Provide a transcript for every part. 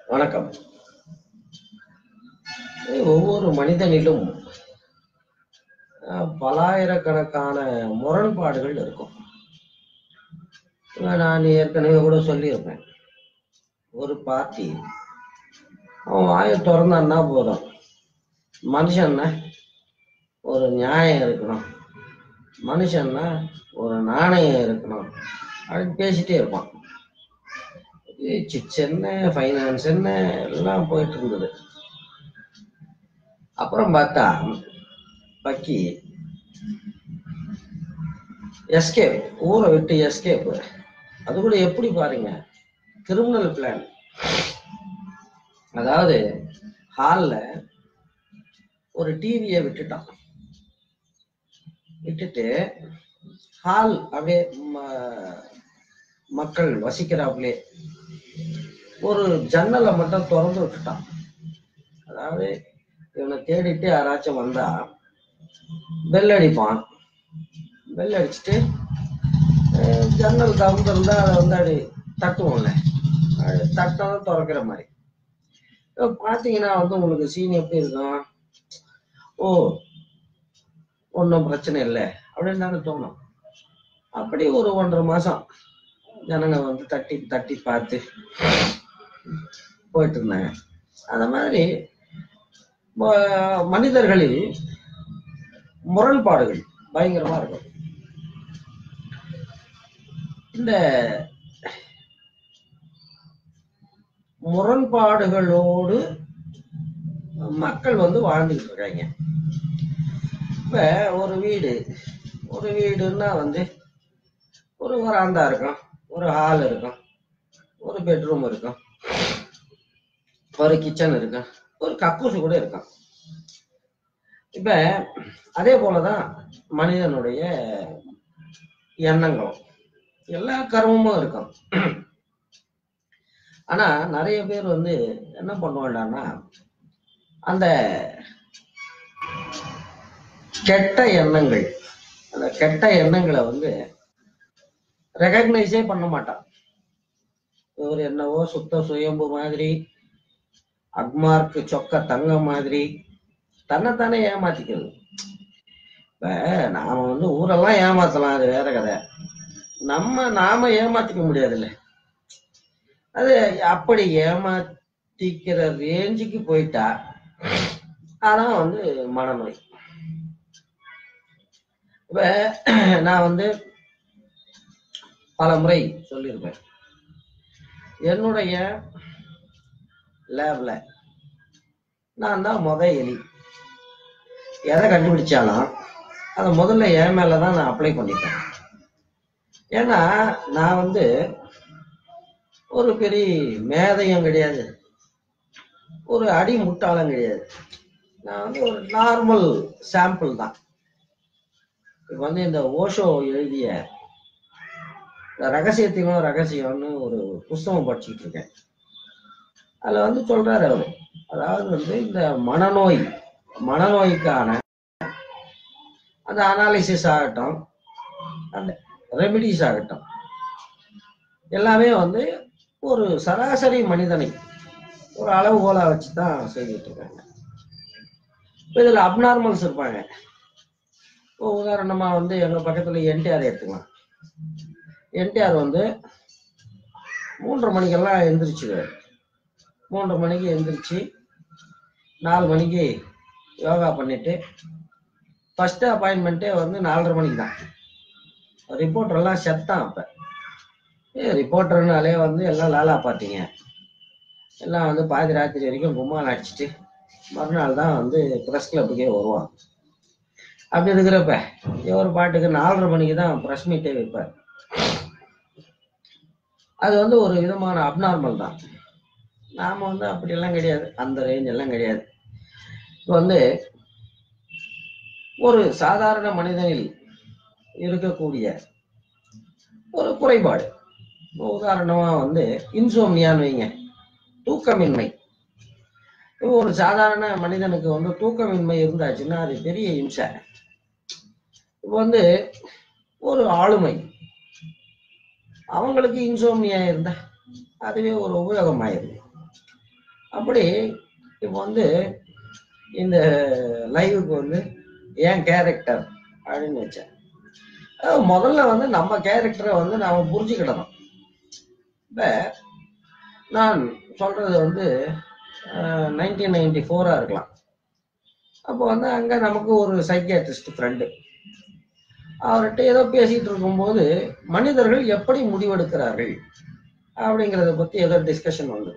வணக்கம் ஒவ்வொரு மனிதனிலும் அஹ், பலாயிரக்கணக்கான முரண்பாடுகள் இருக்கும் நான் ஏற்கனவே கூட சொல்லியிருப்பேன் ஒரு பார்ட்டி அவன் வாயை திறந்தான்னா போதும் மனுஷன்னா ஒரு நியாயம் இருக்கணும் மனுஷன்னா ஒரு நாணயம் இருக்கணும் அப்படின்னு பேசிட்டே இருப்பான் சிட்ஸ் என்ன ஃபைனான்ஸ் என்ன எல்லாம் போயிட்டு இருந்தது அப்புறம் பார்த்தா பக்கி எஸ்கேப் ஊரை விட்டு எஸ்கேப் அது கூட எப்படி பாருங்க கிரிமினல் பிளான் அதாவது ஹால்ல ஒரு டிவியை விட்டுட்டான் விட்டுட்டு ஹால் அப்படியே ம- மக்கள் வசிக்கிறாப்புலே ஒரு ஜன்னலை மட்டும் திறந்து விட்டுட்டான் அதாவது இவனை தேடிட்டு யாராச்சும் வந்தா பெல் அடிப்பான் பெல் அடிச்சுட்டு அஹ், ஜன்னல் திறந்திருந்தா அதை வந்து அப்படி தட்டுவோம்ல அது தட்டணும் திறக்கிற மாதிரி இப்ப பாத்தீங்கன்னா வந்து உங்களுக்கு சீன் எப்படி இருக்கும் ஓ ஒன்றும் பிரச்சனை இல்லை அப்படின்னு தானே தோணும் அப்படி ஒரு ஒன்றரை மாசம் ஜனங்க வந்து தட்டி தட்டி பார்த்து போயிட்டு இருந்தாங்க அந்த மாதிரி ம- மனிதர்களில் முரண்பாடுகள் பயங்கரமா இருக்கும் இந்த முரண்பாடுகளோடு மக்கள் வந்து வாழ்ந்துகிட்டு இருக்காங்க இப்ப ஒரு வீடு ஒரு வீடுன்னா வந்து ஒரு வராந்தா இருக்கும் ஒரு ஹால் இருக்கும் ஒரு பெட்ரூம் இருக்கும் ஒரு கிச்சன் இருக்கும் ஒரு கக்கூசு கூட இருக்கும் இப்ப அதே போலதான் மனிதனுடைய எண்ணங்களும் எல்லா கர்மமும் இருக்கும் ஆனா நிறைய பேர் வந்து என்ன பண்ணுவாங்கன்னா அந்த கெட்ட எண்ணங்கள் அந்த கெட்ட எண்ணங்களை வந்து ரெகக்னைஸே பண்ண மாட்டான் இவர் என்னவோ சுத்த சுயம்பு மாதிரி அக்மார்க்கு சொக்க தங்க மாதிரி தன்னைத்தானே ஏமாத்திக்கிறது இப்ப நாம வந்து ஊரெல்லாம் ஏமாத்தலாம் அது வேற கதை நம்ம நாம ஏமாத்திக்க முடியாதுல்ல அது அப்படி ஏமாத்திக்கிற ரேஞ்சுக்கு போயிட்டா அதான் வந்து மனநோய் இப்ப நான் வந்து பல முறை சொல்லியிருப்பேன் என்னுடைய லேப்ல நான் தான் முத எலி எதை கண்டுபிடிச்சாலும் அதை முதல்ல என் மேல தான் நான் அப்ளை பண்ணிப்பேன் ஏன்னா நான் வந்து ஒரு பெரிய மேதையும் கிடையாது ஒரு அடி முட்டாளும் கிடையாது நான் வந்து ஒரு நார்மல் சாம்பிள் தான் இப்ப வந்து இந்த ஓஷோ எழுதிய இந்த ரகசியத்திலும் ரகசியம்னு ஒரு புஸ்தகம் படிச்சுட்டு இருக்கேன் அதுல வந்து சொல்றாரு அவரு அதாவது வந்து இந்த மனநோய் மனநோய்க்கான அந்த அனாலிசிஸ் ஆகட்டும் அந்த ரெமிடிஸ் ஆகட்டும் எல்லாமே வந்து ஒரு சராசரி மனிதனை ஒரு அளவுகோலா வச்சு தான் செய்துட்டு இருக்காங்க இப்ப இதுல அப்நார்மல்ஸ் இருப்பாங்க இப்போ உதாரணமா வந்து எங்க பக்கத்துல என்டிஆர் எடுத்துக்கலாம் என்டிஆர் வந்து மூன்றரை மணிக்கெல்லாம் எந்திரிச்சுக்குவார் மூன்றரை மணிக்கு எந்திரிச்சு நாலு மணிக்கு யோகா பண்ணிட்டு ஃபர்ஸ்ட் அப்பாயின்மெண்ட்டே வந்து நாலரை மணிக்கு தான் ரிப்போர்ட்டர் எல்லாம் செத்தான் அப்ப ஏ ரிப்போர்ட்டர்னாலே வந்து எல்லாம் லாலா பார்த்தீங்க எல்லாம் வந்து பாதி ராத்திரி வரைக்கும் கும்மால் அடிச்சிட்டு மறுநாள் தான் வந்து ப்ரெஸ் கிளப்புக்கே வருவான் அப்படி இருக்கிறப்ப இவர் பாட்டுக்கு நாலரை மணிக்கு தான் ப்ரெஸ் மீட்டே வைப்பார் அது வந்து ஒரு விதமான அப்நார்மல் தான் நாம வந்து அப்படியெல்லாம் கிடையாது அந்த ரேஞ்ச் எல்லாம் கிடையாது இப்போ வந்து ஒரு சாதாரண மனிதனில் இருக்கக்கூடிய ஒரு குறைபாடு இப்போ உதாரணமா வந்து இன்சோம்னியான்னு வைங்க தூக்கமின்மை இப்போ ஒரு சாதாரண மனிதனுக்கு வந்து தூக்கமின்மை இருந்தாச்சுன்னா அது பெரிய இம்சை இப்போ வந்து ஒரு ஆளுமை அவங்களுக்கு இன்சோம்னியா இருந்தா அதுவே ஒரு உபயோகமாயிருது அப்படி இப்போ வந்து இந்த லைவுக்கு வந்து ஏன் கேரக்டர் அப்படின்னு வச்சேன் அதாவது முதல்ல வந்து நம்ம கேரக்டரை வந்து நாம புரிஞ்சுக்கிடணும் இப்ப நான் சொல்றது வந்து நைன்டீன் நைன்டி ஃபோரா இருக்கலாம் அப்போ வந்து அங்க நமக்கு ஒரு சைக்கியாட்ரிஸ்ட் ஃப்ரெண்டு அவர்கிட்ட ஏதோ பேசிட்டு இருக்கும்போது மனிதர்கள் எப்படி முடிவெடுக்கிறார்கள் அப்படிங்கிறத பத்தி ஏதோ டிஸ்கஷன் வந்தது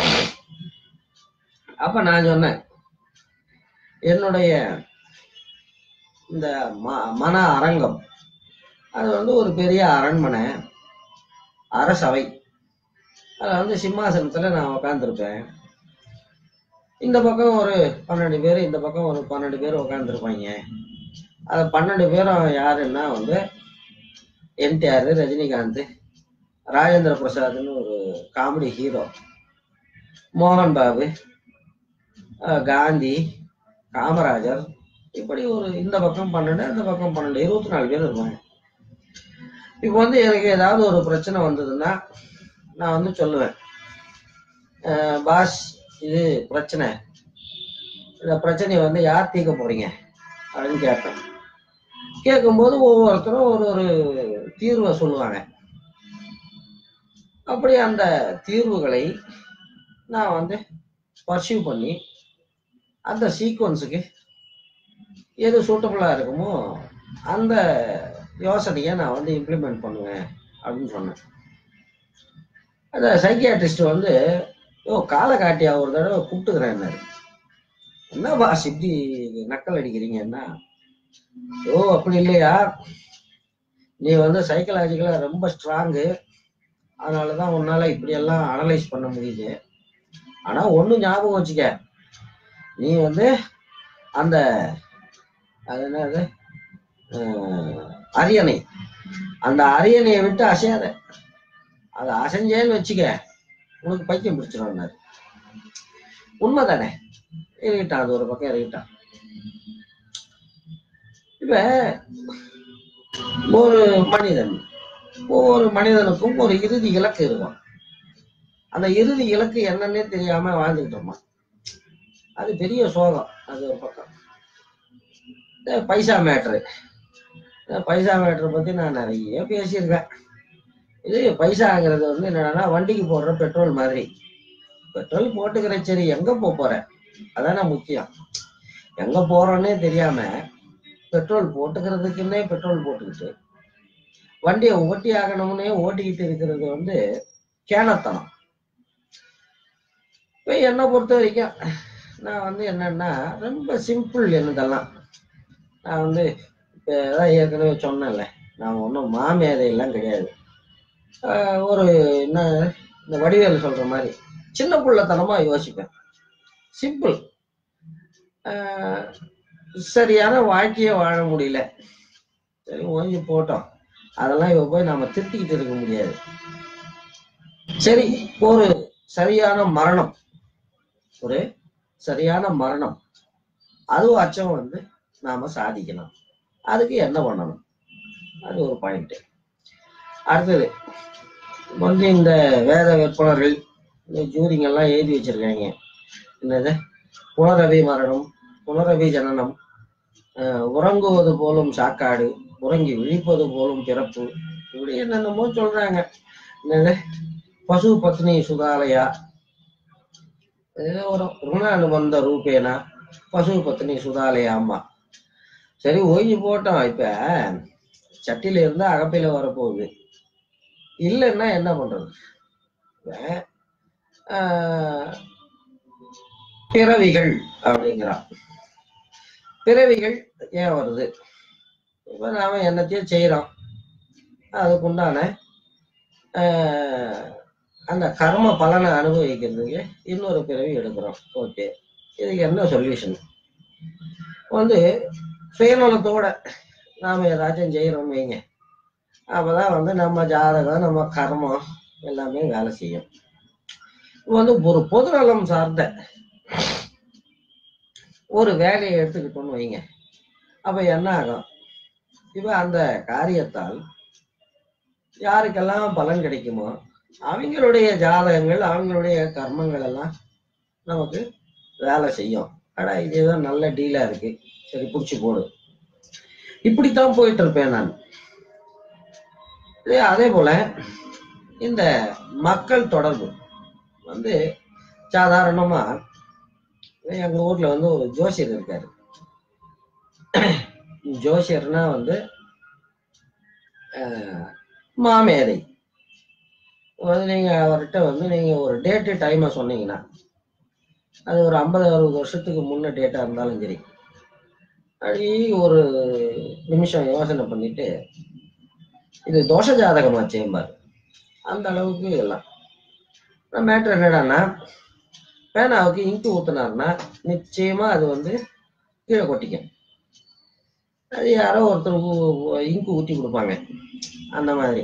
அப்ப நான் சொன்னேன் என்னுடைய இந்த ம- மன அரங்கம் அது வந்து ஒரு பெரிய அரண்மனை அரசவை அதுல வந்து சிம்மாசனத்துல நான் உட்காந்துருப்பேன் இந்த பக்கம் ஒரு பன்னெண்டு பேர் இந்த பக்கம் ஒரு பன்னெண்டு பேர் உட்காந்துருப்பாங்க அது பன்னெண்டு பேரும் யாருன்னா வந்து என்டிஆர் ரஜினிகாந்த் ராஜேந்திர பிரசாத்னு ஒரு காமெடி ஹீரோ மோகன் பாபு அஹ் காந்தி காமராஜர் இப்படி ஒரு இந்த பக்கம் பன்னெண்டு அந்த பக்கம் பன்னெண்டு இருபத்தி நாலு பேர் இருப்பாங்க இப்போ வந்து எனக்கு ஏதாவது ஒரு பிரச்சனை வந்ததுன்னா நான் வந்து சொல்லுவேன் அஹ் பாஸ் இது பிரச்சனை இந்த பிரச்சனையை வந்து யார் தீர்க்க போறீங்க அப்படின்னு கேட்பேன் கேட்கும்போது ஒவ்வொருத்தரும் ஒரு ஒரு தீர்வை சொல்லுவாங்க அப்படி அந்த தீர்வுகளை நான் வந்து பர்சியூ பண்ணி அந்த சீக்வன்ஸுக்கு எது சூட்டபுளா இருக்குமோ அந்த யோசனையை நான் வந்து இம்ப்ளிமெண்ட் பண்ணுவேன் அப்படின்னு சொன்னேன் அந்த சைக்கியாட்ரிஸ்ட் வந்து ஓ காலை காட்டியா ஒரு தடவை கூப்பிட்டுக்கிறேன் என்ன பாஸ் இப்படி நக்கல் அடிக்கிறீங்கன்னா ஓ அப்படி இல்லையா நீ வந்து சைக்கலாஜிக்கலா ரொம்ப ஸ்ட்ராங்கு அதனாலதான் உன்னால இப்படி எல்லாம் அனலைஸ் பண்ண முடியுது ஆனா ஒண்ணு ஞாபகம் வச்சுக்க நீ வந்து அந்த அது என்னது அஹ், அரியணை அந்த அரியணையை விட்டு அசையாத அதை அசைஞ்சேன்னு வச்சுக்க உனக்கு பைத்தியம் பிடிச்சிருவாரு உண்மைதானே இருக்கட்டான் அது ஒரு பக்கம் இருக்கட்டான் இப்ப ஒரு மனிதன் ஒவ்வொரு மனிதனுக்கும் ஒரு இறுதி இலக்கு இருக்கும் அந்த இறுதி இலக்கு என்னன்னே தெரியாம வாழ்ந்துகிட்டு இருப்பான் அது பெரிய சோகம் அது ஒரு பக்கம் இந்த பைசா மேட்ரு பைசா மேட்ரு பத்தி நான் நிறைய பேசியிருக்கேன் இது பைசாங்கிறது வந்து என்னன்னா வண்டிக்கு போடுற பெட்ரோல் மாதிரி பெட்ரோல் போட்டுக்கிற சரி எங்க போப் போற அதானே முக்கியம் எங்க போறோன்னே தெரியாம பெட்ரோல் போட்டுக்கிறதுக்குன்னே பெட்ரோல் போட்டுக்கிட்டு வண்டியை ஓட்டி ஆகணும்னே ஓட்டிக்கிட்டு இருக்கிறது வந்து கேனத்தனம் இப்போ என்னை பொறுத்த வரைக்கும் நான் வந்து என்னன்னா ரொம்ப சிம்பிள் என்னதெல்லாம் நான் வந்து இப்போ அதான் ஏற்கனவே சொன்னேன்ல நான் ஒன்றும் மாமேதையெல்லாம் கிடையாது ஆஹ் ஒரு என்ன இந்த வடிவேல் சொல்ற மாதிரி சின்ன பிள்ளைத்தனமா யோசிப்பேன் சிம்பிள் சரியான வாழ்க்கையை வாழ முடியல சரி ஓஞ்சி போட்டோம் அதெல்லாம் இப்ப போய் நாம திருத்திக்கிட்டு இருக்க முடியாது சரி ஒரு சரியான மரணம் ஒரு சரியான மரணம் அதுவும் அச்சம் வந்து நாம சாதிக்கணும் அதுக்கு என்ன பண்ணணும் அது ஒரு பாயிண்ட் அடுத்தது வந்து இந்த வேத விற்பனர்கள் இந்த ஜூரிங்க எல்லாம் எழுதி வச்சிருக்காங்க என்னது புனரவி மரணம் புனரவி ஜனனம் அஹ் உறங்குவது போலும் சாக்காடு உறங்கி விழிப்பது போலும் பிறப்பு இப்படி என்னென்னமோ சொல்றாங்க என்னது பசு பத்னி சுதாலயா ஏதோ ஒரு ருணானுபந்த ரூபேனா பசு பத்னி சுதாலயா அம்மா சரி ஓய்வு போட்டோம் இப்ப சட்டியில இருந்தா அகப்பையில வரப்போகுது இல்லைன்னா என்ன பண்றது இப்ப, ஆஹ், பிறவிகள் அப்படிங்கிறான் பிறவிகள் ஏன் வருது இப்ப நாம என்னத்தையும் செய்யறோம் அதுக்குண்டான ஆஹ், அந்த கர்ம பலனை அனுபவிக்கிறதுக்கு இன்னொரு பிறவி எடுக்கிறோம் ஓகே இதுக்கு என்ன சொல்யூஷன் வந்து சுயநலத்தோட நாம ஏதாச்சும் செய்யறோம் வைங்க அப்பதான் வந்து நம்ம ஜாதகம் நம்ம கர்மம் எல்லாமே வேலை செய்யும் இப்போ வந்து ஒரு பொதுநலம் சார்ந்த ஒரு வேலையை எடுத்துக்கிட்டோம்னு வைங்க அப்ப என்ன ஆகும் இப்ப அந்த காரியத்தால் யாருக்கெல்லாம் பலன் கிடைக்குமோ அவங்களுடைய ஜாதகங்கள் அவங்களுடைய கர்மங்கள் எல்லாம் நமக்கு வேலை செய்யும் அடா இது ஏதோ நல்ல டீலா இருக்கு சரி புடிச்சு போடு இப்படித்தான் போயிட்டு இருப்பேன் நான் இதே அதே போல இந்த மக்கள் தொடர்பு வந்து சாதாரணமா எங்க ஊர்ல வந்து ஒரு ஜோசியர் இருக்காரு ஜோசியர்னா வந்து அஹ், மாமேதை வந்து நீங்க அவர்கிட்ட வந்து நீங்க ஒரு டேட்டு டைமை சொன்னீங்கன்னா அது ஒரு ஐம்பது அறுபது வருஷத்துக்கு முன்ன டேட்டா இருந்தாலும் சரி அப்படி ஒரு நிமிஷம் யோசனை பண்ணிட்டு இது தோஷ ஜாதகமா சேம்பார் அந்த அளவுக்கு எல்லாம் மேட்ரு என்னடான்னா பேனாவுக்கு இங்கு ஊத்துனாருன்னா நிச்சயமா அது வந்து கீழே கொட்டிக்கும் அது யாரோ ஒருத்தர் இங்கு ஊத்தி கொடுப்பாங்க அந்த மாதிரி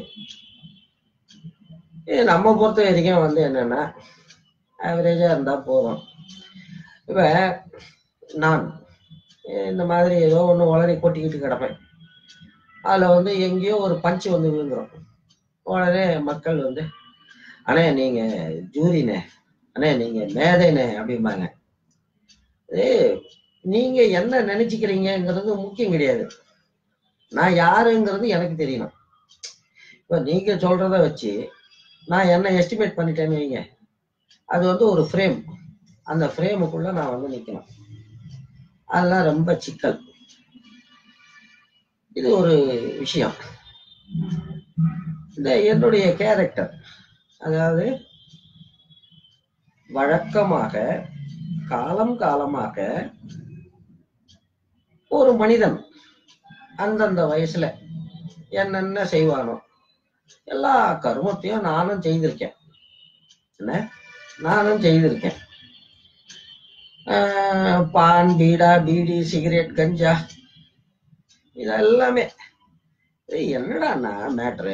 இது நம்ம பொறுத்த வரைக்கும் வந்து என்னன்னா ஆவரேஜா இருந்தா போதும் இப்ப நான் இந்த மாதிரி ஏதோ ஒண்ணு உளறி கொட்டிக்கிட்டு கிடப்பேன் அதுல வந்து எங்கேயோ ஒரு பஞ்சு வந்து விழுந்துரும் உடனே மக்கள் வந்து அண்ணே நீங்க ஜூரினே அண்ணே நீங்க மேதைனே அப்படிம்பாங்க ஏய் நீங்க என்ன நினைச்சுக்கிறீங்கங்கிறது முக்கியம் கிடையாது நான் யாருங்கிறது எனக்கு தெரியணும் இப்ப நீங்க சொல்றத வச்சு நான் என்ன எஸ்டிமேட் பண்ணிட்டேன்னு வைங்க அது வந்து ஒரு ஃப்ரேம் அந்த ஃப்ரேமுக்குள்ள நான் வந்து நிக்கணும் அதெல்லாம் ரொம்ப சிக்கல் இது ஒரு விஷயம் இந்த என்னுடைய கேரக்டர் அதாவது வழக்கமாக காலம் காலமாக ஒரு மனிதன் அந்தந்த வயசுல என்னென்ன செய்வானோ எல்லா கர்மத்தையும் நானும் செய்திருக்கேன் என்ன நானும் செய்திருக்கேன் ஆஹ் பான் பீடா பீடி சிகரெட் கஞ்சா இதெல்லாமே இது என்னடான்னா மேட்ரு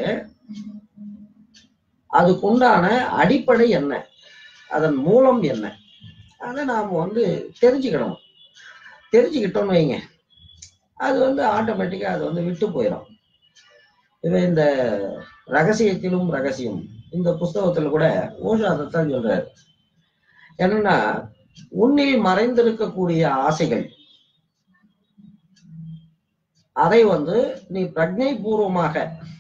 அதுக்குண்டான அடிப்படை என்ன அதன் மூலம் என்ன அதை நாம வந்து தெரிஞ்சுக்கணும் தெரிஞ்சுக்கிட்டோம்னு வைங்க அது வந்து ஆட்டோமேட்டிக்கா அது வந்து விட்டு போயிடும் இது இந்த ரகசியத்திலும் ரகசியம் இந்த புஸ்தகத்துல கூட ஓஷோ அதைத்தான் சொல்றாரு என்னன்னா உன்னில் மறைந்திருக்கக்கூடிய ஆசைகள் அதை வந்து நீ பிரஜை பூர்வமாக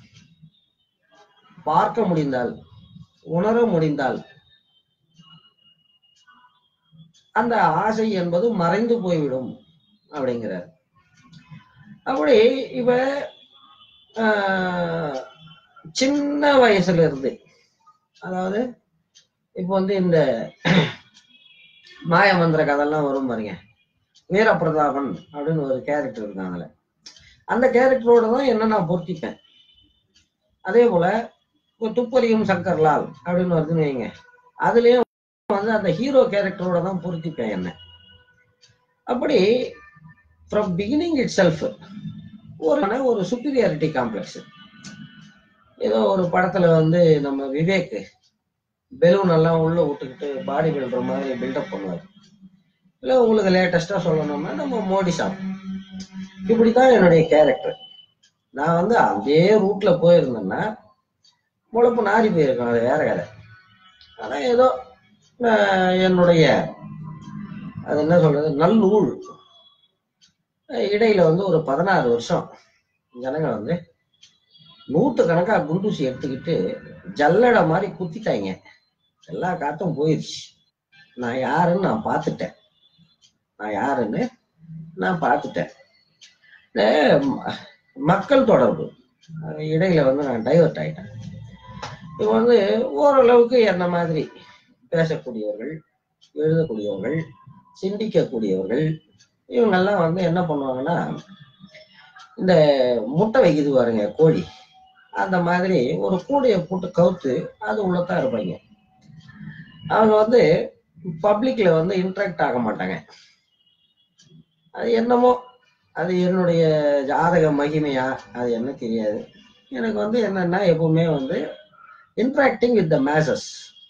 பார்க்க முடிந்தால் உணர முடிந்தால் அந்த ஆசை என்பது மறைந்து போய்விடும் அப்படிங்கிறார் அப்படி இவ ஆஹ், சின்ன வயசுல இருந்து அதாவது இப்போ வந்து இந்த மாயமந்திர கதையெல்லாம் வரும் பாருங்க வீரபிரதாபன் அப்படின்னு ஒரு கேரக்டர் இருக்கான் அதுல அந்த கேரக்டரோட தான் என்ன நான் பொருத்திப்பேன் அதே போல இப்போ துப்பறியும் சங்கர்லால் அப்படின்னு வருதுன்னு வைங்க அதுலயும் வந்து அந்த ஹீரோ கேரக்டரோட தான் பொருத்திப்பேன் என்ன அப்படி ஃப்ரம் பிகினிங் இட் செல்ஃப் ஒரு ஒரு சுப்பீரியாரிட்டி காம்ப்ளெக்ஸ் ஏதோ ஒரு படத்துல வந்து நம்ம விவேக் பெலூன் எல்லாம் உள்ள விட்டுக்கிட்டு பாடி பில்டர் மாதிரி பில்டப் பண்ணுவார் இல்ல உங்களுக்கு லேட்டஸ்டா சொல்லணும்னா நம்ம மோடி சாப் இப்படித்தான் என்னுடைய கேரக்டர் நான் வந்து அதே ரூட்ல போயிருந்தேன்னா முழப்பு நாரி போயிருக்கோம் அது வேற கதை ஆனா ஏதோ ஆஹ், என்னுடைய அது என்ன சொல்றது நல்லூழ் அஹ் இடையில வந்து ஒரு பதினாறு வருஷம் ஜனங்க வந்து நூத்து கணக்கா குண்டூசி எடுத்துக்கிட்டு ஜல்லடை மாதிரி குத்திட்டாங்க எல்லா காத்தும் போயிடுச்சு நான் யாருன்னு நான் பார்த்துட்டேன் நான் யாருன்னு நான் பார்த்துட்டேன் இந்த ம- மக்கள் தொடர்பு அது இடையில வந்து நான் டைவர்ட் ஆயிட்டேன் இப்போ வந்து ஓரளவுக்கு என்ன மாதிரி பேசக்கூடியவர்கள் எழுதக்கூடியவர்கள் சிந்திக்கக்கூடியவர்கள் இவங்கெல்லாம் வந்து என்ன பண்ணுவாங்கன்னா இந்த முட்டை வைக்குது பாருங்க கோழி அந்த மாதிரி ஒரு கூடையை போட்டு கவுத்து அது உள்ளதான் இருப்பாங்க அவங்க வந்து பப்ளிக்ல வந்து இன்ட்ராக்ட் ஆக மாட்டாங்க அது என்னமோ அது என்னுடைய ஜாதக மகிமையா அது என்ன தெரியாது எனக்கு வந்து என்னன்னா எப்பவுமே வந்து இன்ட்ராக்டிங் வித் த மேசஸ்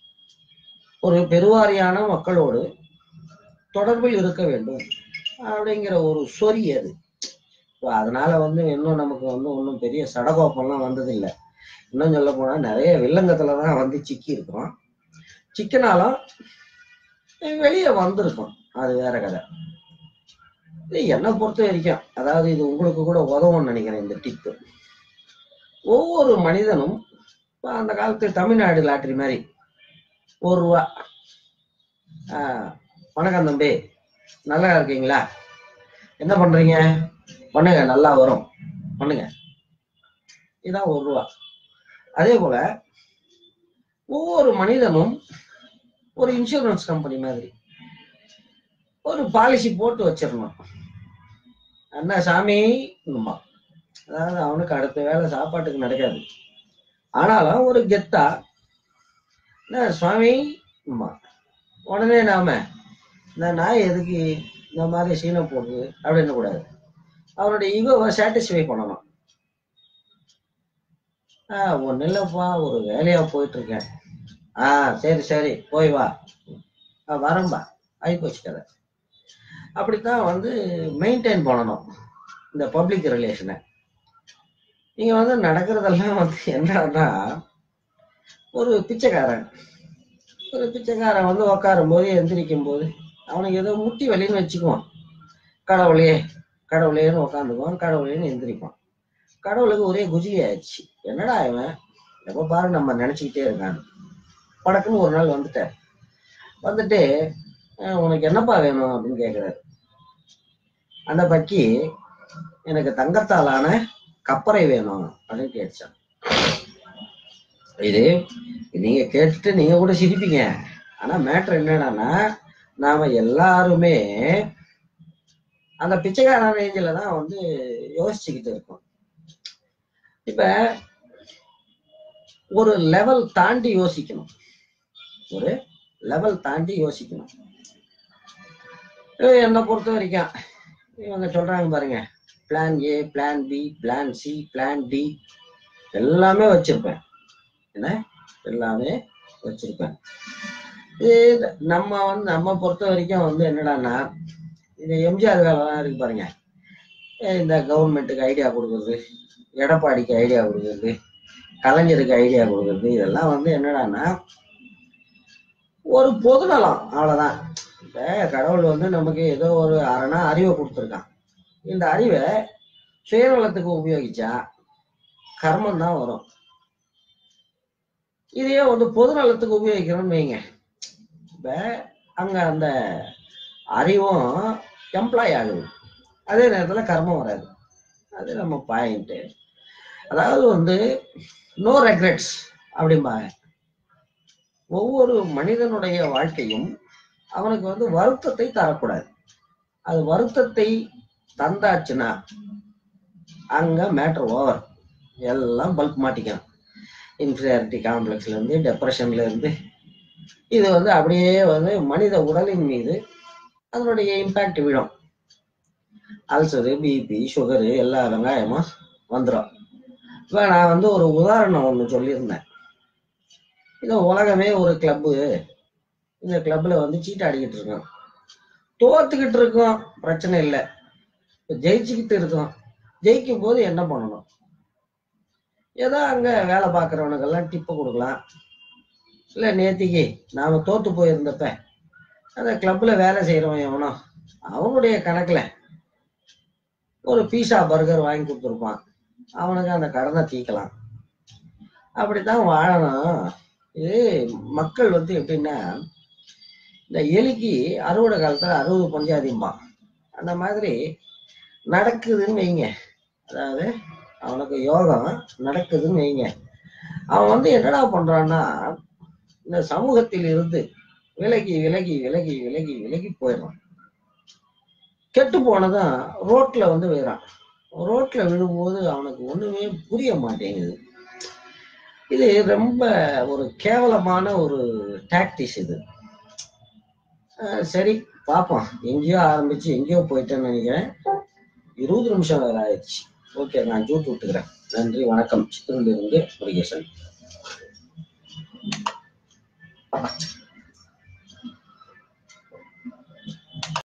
ஒரு பெருவாரியான மக்களோடு தொடர்பில் இருக்க வேண்டும் அப்படிங்கிற ஒரு சொறி அது இப்போ அதனால வந்து இன்னும் நமக்கு வந்து ஒன்றும் பெரிய சடகோப்பம்லாம் வந்ததில்லை இன்னும் சொல்ல போனா நிறைய வில்லங்கத்துல தான் வந்து சிக்கி இருக்கிறோம் சிக்கினாலும் வெளியே வந்திருக்கும் அது வேற கதை இது என்னை பொறுத்த வரைக்கும் அதாவது இது உங்களுக்கு கூட உதவும்னு நினைக்கிறேன் இந்த டிப்பு ஒவ்வொரு மனிதனும் இப்ப அந்த காலத்து தமிழ்நாடு லாட்டரி மாதிரி ஒரு ரூபா ஆஹ், வணக்கம் தம்பி நல்லா இருக்கீங்களா என்ன பண்றீங்க பண்ணுங்க நல்லா வரும் பண்ணுங்க இதான் ஒரு ரூபா அதே போல ஒவ்வொரு மனிதனும் ஒரு இன்சூரன்ஸ் கம்பெனி மாதிரி ஒரு பாலிசி போட்டு வச்சிடணும் என்ன சாமி ஆமா. அதாவது அவனுக்கு அடுத்த வேலை சாப்பாட்டுக்கு நடக்காது ஆனாலும் ஒரு கெத்தா என்ன சுவாமி ஆமா. உடனே நாம இந்த நாய் எதுக்கு இந்த மாதிரி சீனை போடுது அப்படின்னு கூடாது அவனுடைய ஈகோவை சாட்டிஸ்ஃபை பண்ணணும் ஆஹ் ஒன்னும் இல்லப்பா ஒரு வேலையா போயிட்டு இருக்கேன் ஆஹ் சரி சரி போய் வா ஆஹ் வரேன்பா ஆகி போச்சு கதை அப்படித்தான் வந்து மெயின்டைன் பண்ணணும் இந்த பப்ளிக் ரிலேஷனை நீங்க வந்து நடக்கிறதெல்லாம் வந்து என்னன்னா ஒரு பிச்சைக்காரன் ஒரு பிச்சைக்காரன் வந்து உட்காரும் போது எந்திரிக்கும் போது அவனுக்கு ஏதோ முட்டி வலின்னு வச்சுக்குவான் கடவுளே கடவுளேன்னு உட்காந்துக்குவான் கடவுளேன்னு எந்திரிப்பான் கடவுளுக்கு ஒரே குஜி ஆயிடுச்சு என்னடா இவன் எப்ப பாரு நம்ம நினைச்சுக்கிட்டே இருக்கான் படக்குன்னு ஒரு நாள் வந்துட்டார் வந்துட்டு "அஹ், உனக்கு என்னப்பா வேணும் அப்படின்னு கேக்குறாரு அந்த பக்கி எனக்கு தங்கத்தாலான கப்பரை வேணும் அப்படின்னு கேட்டுச்சான் இது நீங்க கேட்டுட்டு நீங்க கூட சிரிப்பீங்க ஆனா மேட்ரு என்னடான்னா நாம எல்லாருமே அந்த பிச்சைக்காரன் ரேஞ்சில தான் வந்து யோசிச்சுக்கிட்டு இருக்கோம் இப்ப ஒரு லெவல் தாண்டி யோசிக்கணும் ஒரு லெவல் தாண்டி யோசிக்கணும் இது என்னை பொறுத்த வரைக்கும் இவங்க சொல்றாங்க பாருங்க plan A plan B plan C plan D எல்லாமே வச்சிருப்பேன் என்ன எல்லாமே வச்சிருப்பேன் இது நம்ம வந்து நம்ம பொறுத்த வரைக்கும் வந்து என்னடான்னா இந்த எம்ஜிஆர் காலம் இருக்கு பாருங்க அஹ் இந்த கவர்மெண்ட்டுக்கு ஐடியா கொடுக்குறது எடப்பாடிக்கு ஐடியா கொடுக்குறது கலைஞருக்கு ஐடியா கொடுக்குறது இதெல்லாம் வந்து என்னடான்னா ஒரு பொதுநலம் அவ்வளவுதான் இப்ப கடவுள் வந்து நமக்கு ஏதோ ஒரு அரணா அறிவை கொடுத்துருக்கான் இந்த அறிவை சுயநலத்துக்கு உபயோகிச்சா கர்மம் தான் வரும் இதையே வந்து பொதுநலத்துக்கு உபயோகிக்கிறோம்னு வைங்க இப்ப அங்க அந்த அறிவும் எம்ப்ளாய் ஆகுது அதே நேரத்துல கர்மம் வராது அது நம்ம பாயிண்ட் அதாவது வந்து நோ ரெக்ரெட்ஸ் அப்படிம்பாங்க ஒவ்வொரு மனிதனுடைய வாழ்க்கையும் அவனுக்கு வந்து வருத்தத்தை தரக்கூடாது அது வருத்தத்தை தந்தாச்சுன்னா அங்க மேட்டர் ஓவர் எல்லாம் பல்க் மாட்டிக்கணும் இன்ஃபீரியாரிட்டி காம்ப்ளெக்ஸ்ல இருந்து டெப்ரெஷன்ல இருந்து இது வந்து அப்படியே வந்து மனித உடலின் மீது அதனுடைய இம்பாக்ட் விழும் அல்சரு பிபி சுகரு எல்லா வெங்காயமும் வந்துடும் இப்போ நான் வந்து ஒரு உதாரணம் ஒன்று சொல்லியிருந்தேன் இது உலகமே ஒரு கிளப்பு இந்த கிளப்ல வந்து சீட் ஆடிக்கிட்டு இருக்கோம் தோத்துக்கிட்டு இருக்கோம் பிரச்சனை இல்லை இப்ப ஜெயிச்சுக்கிட்டு இருக்கோம் ஜெயிக்கும் போது என்ன பண்ணணும் ஏதோ அங்க வேலை பார்க்குறவனுக்கெல்லாம் டிப்பு கொடுக்கலாம் இல்லை நேத்திக்கு நாம தோத்து போயிருந்தப்ப அந்த கிளப்ல வேலை செய்யறவன் எவனோ அவனுடைய கணக்குல ஒரு பீஸா பர்கர் வாங்கி கொடுத்துருப்பான் அவனுக்கு அந்த கடனை தீக்கலாம் அப்படித்தான் வாழணும் இது மக்கள் வந்து எப்படின்னா இந்த எலிக்கு அறுவடை காலத்துல அறுபது பஞ்சாதிம்பான் அந்த மாதிரி நடக்குதுன்னு வைங்க அதாவது அவனுக்கு யோகம் நடக்குதுன்னு வைங்க அவன் வந்து என்னடா பண்றான்னா இந்த சமூகத்தில் இருந்து விலகி விலகி விலகி விலகி விலகி போயிடுறான் கெட்டு போனதான் ரோட்ல வந்து விழுறான் ரோட்ல விழும்போது அவனுக்கு ஒண்ணுமே புரிய மாட்டேங்குது இது ரொம்ப ஒரு கேவலமான ஒரு டாக்டிஸ் இது அஹ் சரி பார்ப்போம் எங்கேயோ ஆரம்பிச்சு எங்கேயோ போயிட்டேன்னு நினைக்கிறேன் இருபது நிமிஷம் வேற ஆயிடுச்சு ஓகே நான் ஜூட் விட்டுக்கிறேன் நன்றி வணக்கம் சித்தூரிலிருந்து முருகேசன்